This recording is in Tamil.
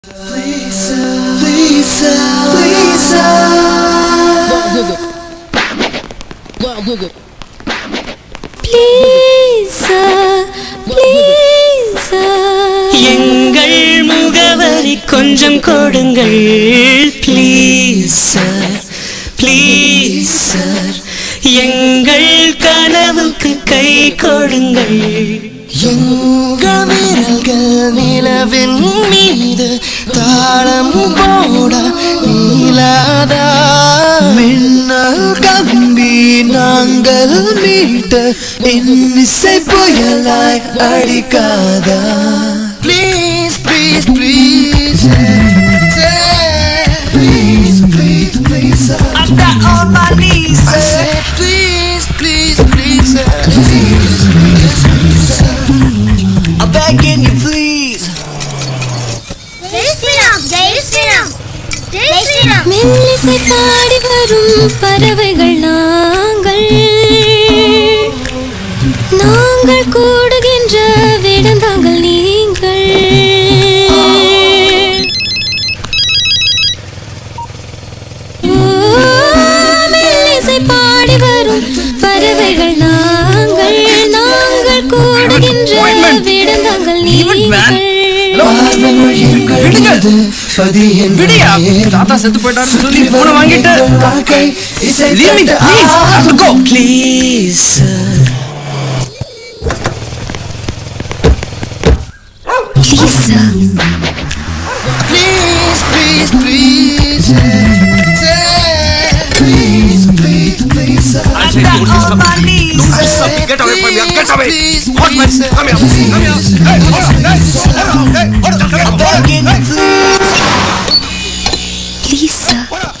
எங்கள் முகவரி கொஞ்சம் கொடுங்கள் ப்ளீஸ் சார் ப்ளீஸ் சார் எங்கள் கனவுக்கு கை கொடுங்கள் எங்கள் விரல்கள் நிலவின் மீது தாளம் போட நீலாதா மின்னல் கம்பி நாங்கள் மீட்ட இன்னிசை புயலாய் அடிக்காதா please please please Please, please, please, sir. I'm down on my knees, I said, please, please, please, sir. Please, please, please, sir. I'm begging you, please. ஜெய் ஸ்ரீராம் ஜெய் ஸ்ரீராம் ஜெய் ஸ்ரீராம் மெல்லிசை பாடி வரும் பறவைகள் நாங்கள் நாங்கள் கூடுகின்ற விடந்தாங்கள் நீங்கள் ஓ, மெல்லிசை பாடி வரும் பறவைகள் நாங்கள் நாங்கள் கூடுகின்ற விடந்தாங்கள் நீங்கள் விடுங்க விடுயா. தாத்தா செத்து போயிட்டாருன்னு சொல்லி phone-அ வாங்கிட்டு. Leave me, please. I have to go. Please sir Please, please, please. Please, please, please. I said, don't disturb me. Don't disturb me. Get away from here. Get away. Please, What man? please, Come here. Come here. Hey, hold on. Hey, hold on. Hey, hold on. Come here. begging you, please. Please sir Hold on.